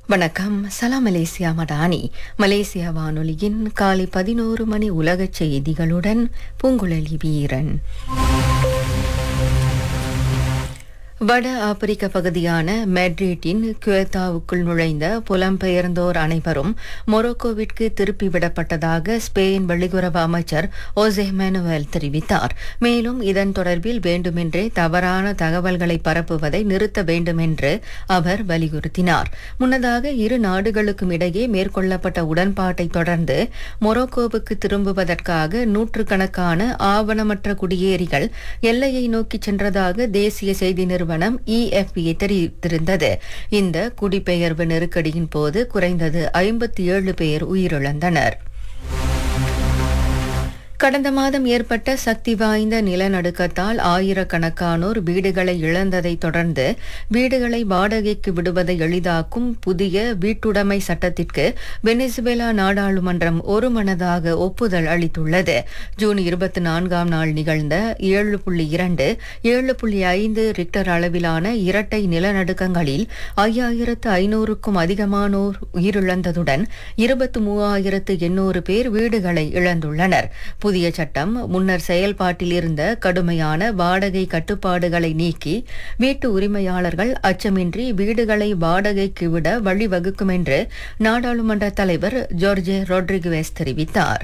வணக்கம் சலாம் Malaysia Madani Malaysia வானொலியின் காலை பதினோரு மணி உலகச் செய்திகளுடன் பூங்குழலி வீரன் வட ஆப்பிரிக்க பகுதியான மெட்ரிட்டின் குவேத்தாவுக்குள் நுழைந்த புலம்பெயர்ந்தோர் அனைவரும் மொரோக்கோவிற்கு திருப்பி விடப்பட்டதாக ஸ்பெயின் வெளியுறவு அமைச்சர் ஓசே மேனுவேல் தெரிவித்தார் மேலும் இதன் தொடர்பில் வேண்டுமென்றே தவறான தகவல்களை பரப்புவதை நிறுத்த வேண்டும் என்று அவர் வலியுறுத்தினார் முன்னதாக இரு நாடுகளுக்கும் இடையே மேற்கொள்ளப்பட்ட உடன்பாட்டை தொடர்ந்து மொரோக்கோவுக்கு திரும்புவதற்காக நூற்றுக்கணக்கான ஆவணமற்ற குடியேறிகள் எல்லையை நோக்கி சென்றதாக தேசிய செய்தி நிறுவனம் இஎஃப்பிஏ தெரிவித்திருந்தது இந்த குடிபெயர்வு நெருக்கடியின் போது குறைந்தது ஐம்பத்தி ஏழு பேர் உயிரிழந்தனர் கடந்த மாதம் ஏற்பட்ட சக்தி வாய்ந்த நிலநடுக்கத்தால் ஆயிரக்கணக்கானோர் வீடுகளை இழந்ததை தொடர்ந்து வீடுகளை வாடகைக்கு விடுவதை எளிதாக்கும் புதிய வீட்டுடைமை சட்டத்திற்கு வெனிசுவேலா நாடாளுமன்றம் ஒருமனதாக ஒப்புதல் அளித்துள்ளது ஜூன் இருபத்தி நான்காம் நாள் நிகழ்ந்த ஏழு புள்ளி இரண்டு ஏழு புள்ளி ஐந்து ரிக்டர் அளவிலான இரட்டை நிலநடுக்கங்களில் ஐயாயிரத்து ஐநூறுக்கும் அதிகமானோர் உயிரிழந்ததுடன் இருபத்தி மூவாயிரத்து எண்ணூறு பேர் வீடுகளை இழந்துள்ளனர் புதிய சட்டம் முன்னர் செயல்பாட்டில் இருந்த கடுமையான வாடகை கட்டுப்பாடுகளை நீக்கி வீட்டு உரிமையாளர்கள் அச்சமின்றி வீடுகளை வாடகைக்கு விட வழிவகுக்கும் என்று நாடாளுமன்ற தலைவர் ஜோர்ஜே ரொட்ரிகுவேஸ் தெரிவித்தார்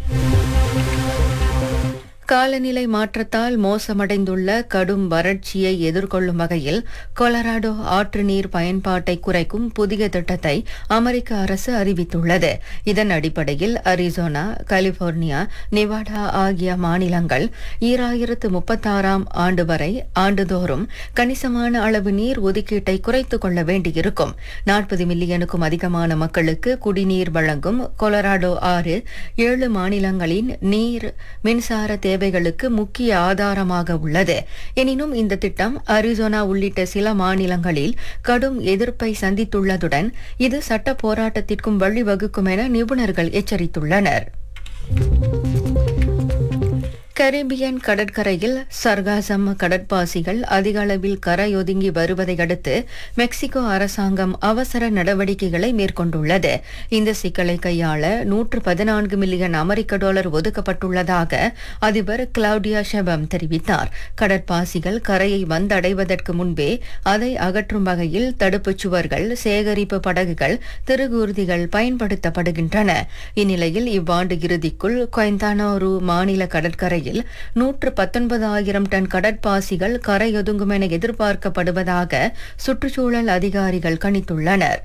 காலநிலை மாற்றத்தால் மோசமடைந்துள்ள கடும் வறட்சியை எதிர்கொள்ளும் வகையில் கொலராடோ ஆற்று நீர் பயன்பாட்டை குறைக்கும் புதிய திட்டத்தை அமெரிக்க அரசு அறிவித்துள்ளது இதன் அடிப்படையில் அரிசோனா கலிபோர்னியா நிவாடா ஆகிய மாநிலங்கள் ஈராயிரத்து முப்பத்தாறாம் ஆண்டு வரை ஆண்டுதோறும் கணிசமான அளவு நீர் ஒதுக்கீட்டை குறைத்துக் கொள்ள வேண்டியிருக்கும் நாற்பது மில்லியனுக்கும் அதிகமான மக்களுக்கு குடிநீர் வழங்கும் கொலராடோ ஆறு ஏழு மாநிலங்களின் நீர் மின்சார தேவை தேவைகளுக்கு முக்கிய ஆதாரமாக உள்ளது எனினும் இந்த திட்டம் அரிசோனா உள்ளிட்ட சில மாநிலங்களில் கடும் எதிர்ப்பை சந்தித்துள்ளதுடன் இது சட்ட போராட்டத்திற்கும் வழிவகுக்கும் என நிபுணர்கள் எச்சரித்துள்ளனர் கரீபியன் கடற்கரையில் சர்காசம் கடற்பாசிகள் அதிக அளவில் கரையொதுங்கி வருவதை அடுத்து மெக்சிகோ அரசாங்கம் அவசர நடவடிக்கைகளை மேற்கொண்டுள்ளது இந்த சிக்கலை கையாள நூற்று பதினான்கு மில்லியன் அமெரிக்க டாலர் ஒதுக்கப்பட்டுள்ளதாக அதிபர் கிளவுடியா ஷெபம் தெரிவித்தார் கடற்பாசிகள் கரையை வந்தடைவதற்கு முன்பே அதை அகற்றும் வகையில் தடுப்புச் சுவர்கள் சேகரிப்பு படகுகள் திருகூர்திகள் பயன்படுத்தப்படுகின்றன இந்நிலையில் இவ்வாண்டு இறுதிக்குள் கொயந்தானோரு மாநில கடற்கரையில் பகுதியில் நூற்று பத்தொன்பதாயிரம் டன் கடற்பாசிகள் கரையொதுங்கும் என எதிர்பார்க்கப்படுவதாக சுற்றுச்சூழல் அதிகாரிகள் கணித்துள்ளனர்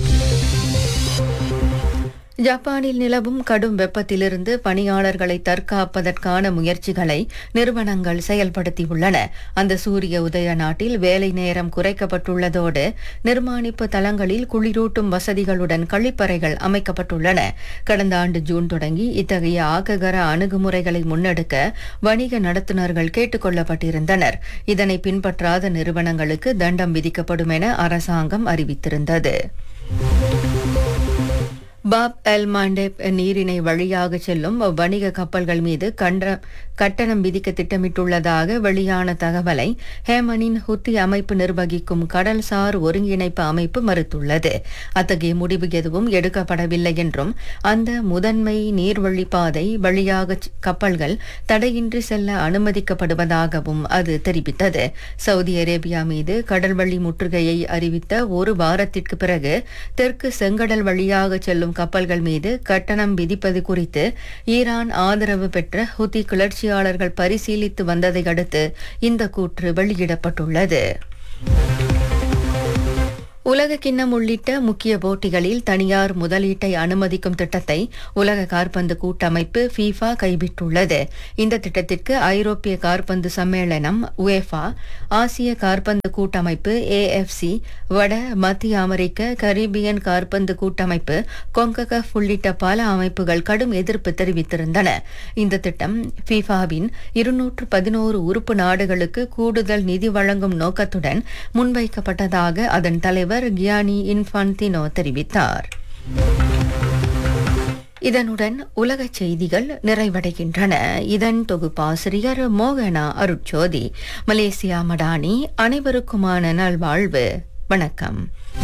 ஜப்பானில் நிலவும் கடும் வெப்பத்திலிருந்து பணியாளர்களை தற்காப்பதற்கான முயற்சிகளை நிறுவனங்கள் செயல்படுத்தியுள்ளன அந்த சூரிய உதய நாட்டில் வேலை நேரம் குறைக்கப்பட்டுள்ளதோடு நிர்மாணிப்பு தளங்களில் குளிரூட்டும் வசதிகளுடன் கழிப்பறைகள் அமைக்கப்பட்டுள்ளன கடந்த ஆண்டு ஜூன் தொடங்கி இத்தகைய ஆக்ககர அணுகுமுறைகளை முன்னெடுக்க வணிக நடத்துனர்கள் கேட்டுக் கொள்ளப்பட்டிருந்தனர் இதனை பின்பற்றாத நிறுவனங்களுக்கு தண்டம் விதிக்கப்படும் என அரசாங்கம் அறிவித்திருந்தது பாப் எல் மாண்டேப் நீரிணை வழியாக செல்லும் வணிக கப்பல்கள் மீது கட்டணம் விதிக்க திட்டமிட்டுள்ளதாக வெளியான தகவலை ஹேமனின் ஹுத்தி அமைப்பு நிர்வகிக்கும் கடல்சார் ஒருங்கிணைப்பு அமைப்பு மறுத்துள்ளது அத்தகைய முடிவு எதுவும் எடுக்கப்படவில்லை என்றும் அந்த முதன்மை நீர்வழிப்பாதை வழியாக கப்பல்கள் தடையின்றி செல்ல அனுமதிக்கப்படுவதாகவும் அது தெரிவித்தது சவுதி அரேபியா மீது கடல்வழி முற்றுகையை அறிவித்த ஒரு வாரத்திற்கு பிறகு தெற்கு செங்கடல் வழியாக செல்லும் கப்பல்கள் மீது கட்டணம் விதிப்பது குறித்து ஈரான் ஆதரவு பெற்ற ஹுதி கிளர்ச்சியாளர்கள் பரிசீலித்து வந்ததை அடுத்து இந்த கூற்று வெளியிடப்பட்டுள்ளது உலக கிண்ணம் உள்ளிட்ட முக்கிய போட்டிகளில் தனியார் முதலீட்டை அனுமதிக்கும் திட்டத்தை உலக கார்பந்து கூட்டமைப்பு ஃபீஃபா கைவிட்டுள்ளது இந்த திட்டத்திற்கு ஐரோப்பிய கார்பந்து சம்மேளனம் உஎஃபா ஆசிய கார்பந்து கூட்டமைப்பு ஏஎஃப்சி வட மத்திய அமெரிக்க கரீபியன் கார்பந்து கூட்டமைப்பு கொங்ககஃப் உள்ளிட்ட பல அமைப்புகள் கடும் எதிர்ப்பு தெரிவித்திருந்தன இந்த திட்டம் ஃபீஃபாவின் இருநூற்று பதினோரு உறுப்பு நாடுகளுக்கு கூடுதல் நிதி வழங்கும் நோக்கத்துடன் முன்வைக்கப்பட்டதாக அதன் தலைவர் தலைவர் கியானி இன்ஃபான்டினோ தெரிவித்தார் இதனுடன் உலக செய்திகள் நிறைவடைகின்றன இதன் தொகுப்பாசிரியர் மோகனா அருட்சோதி மலேசியா மடானி அனைவருக்குமான நல்வாழ்வு வணக்கம்